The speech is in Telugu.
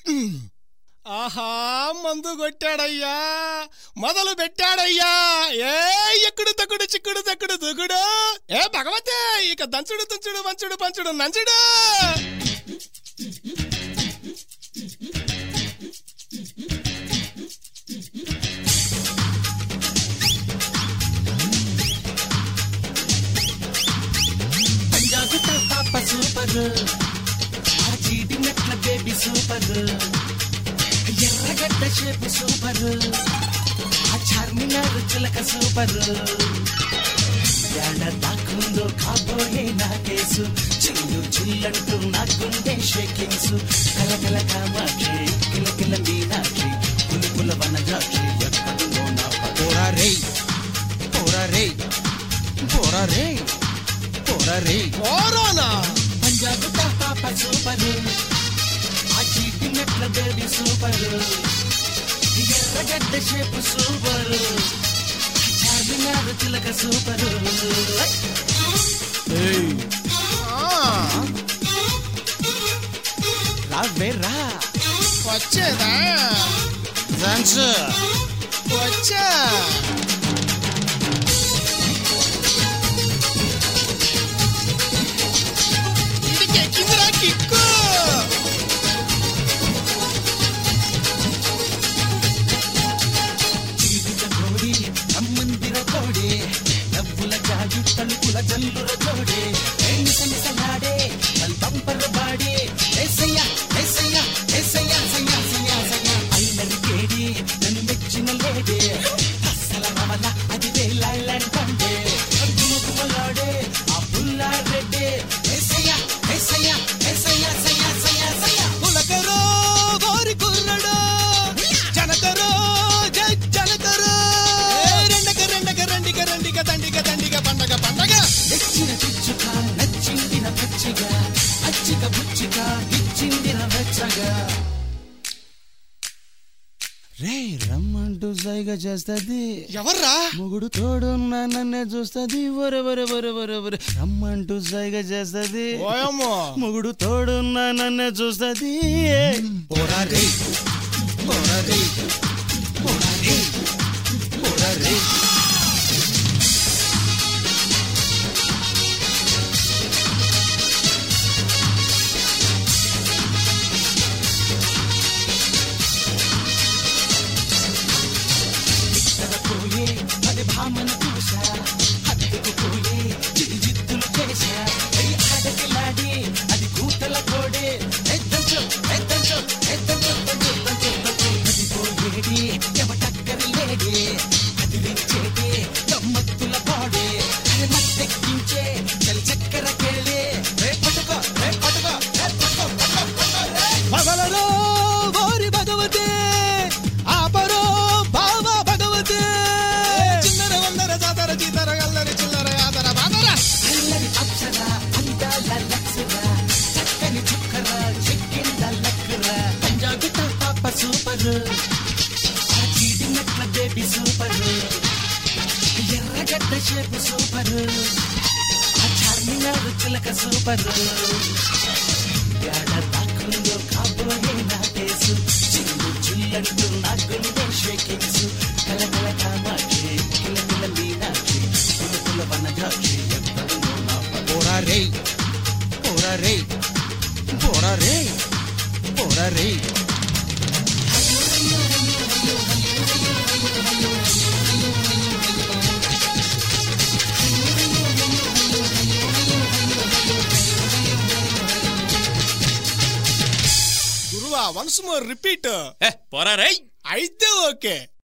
ఆహా మందు కొట్టాడయ్యా మొదలు పెట్టాడయ్యా ఏ ఎక్కుడు తక్కుడు చిక్కుడు తక్కుడు దుగుడు ఏ భగవతే ఇక దంచుడు తుంచుడు వంచుడు పంచుడు నంచుడు పంజాబ్ పాప సూపర్ ఆ చీటి మెట్ల baby super Erragadda shape super ఆ చార్మినార్ చిలక సూపర్ ఎడ దాకుందో కాబోయే నా కేసు చిల్లు చిల్లంటూ నా గుండె షేకింగ్స్ కలకల కామాక్షి కిలకిల మీనాక్షి పులుపుల వనజాక్షి ఎక్కడుందో నా పోరా రే పోరా రే పోరా రే పోరా రే కోరోనా పంజాబ్ పాప సూపర్ ఆ చీటి మెట్ల baby super Erragadda shape super Charminar చిలక సూపర్ ఆ, రావే రా వచ్చేదా డాన్స్ వచ్చా ఇదికి ఎక్కిందిరా కిక్కు చీటిక కోడి అమ్మందిర కోడి నవ్వుల జాజు తలుపుల జల్లుల జోడి మిసమిసలాడే బంపర్ బాడి ఏసయ్య ఏసయ్య ఏసయ్య సయ్య సయ్య సయ్య అల్లరి కేడి నన్ను మెచ్చిన లేడే అస్సల రవల అది వేలాండ్ పండే గుమగుమలాడే ఆ పుల్లారెడ్డి ఏసయ్య ఏసయ్య ఏసయ్య సయ్య సయ్య సయ్య పులకరో గోరి కుర్రడో జనకరో జై జనకరో రెండక రెండక రెండిక రెండిక దండిక దండిక పండగ పండగ తెచ్చిన పిచ్చుక నచ్చిందిన పచ్చిగా అచ్చిక బుచ్చిక ఇచ్చిందిన వెచ్చగా రే రమ్మంటూ సైగా చేస్తది ఎవర్రా మొగుడు తోడున్న నన్నే చూస్తది ఒరే ఒరే ఒరే ఒరే ఒరే రమ్మంటూ సైగా చేస్తది ఓయమ్మో మొగుడు తోడున్న నన్నే చూస్తది పోరా రే పోరా రే పోరా రే పోరా రే పోయే అది భామను చూసా హత్తుకు పోయే చిరుజిత్తులు చేశా అయి ఆడకిలాడి అది కూతల కోడే ఎద్దంచు ఎద్దంచు ఎద్దంచు దంచు దంచు దంచు అది పోయేది ఎవటక్కరి లేడి అది రించేది గమ్మత్తుల పాడే అది మత్తెక్కించే చలి చక్కెర కేళే రే పట్టుకో రే పట్టుకో రే పట్టుకో పట్టుకో పట్టుకో రే పగలరో గోరి భగవతే ఆపరో భావ భగవతే చిల్లర వందర జాతర జీతర గల్లరి చిల్లర యాదర బాదర అల్లరి అప్సర అందాల లక్సర చక్కని చుక్కర చెక్కింద లక్కర పంజాబీ పాప సూపర్ ఆ చీటి మెట్ల baby super Erragadda shape super ఆ చార్మినార్ చిలక సూపర్ యాడ దాకుందో కాబోయే నా కేసు చిల్లు చిల్లంటూ నా గుండె షేకింగ్స్ కలకల కామాక్షి కిలకిల మీనాక్షి పులుపుల వనజాక్షి ఎక్కడుందో నా పోరా రే పోరా రే పోరా రే పోరా రే గురువా వన్స్ మోర్ రిపీట్ ఏ పోరా రేయ్ అయితే ఓకే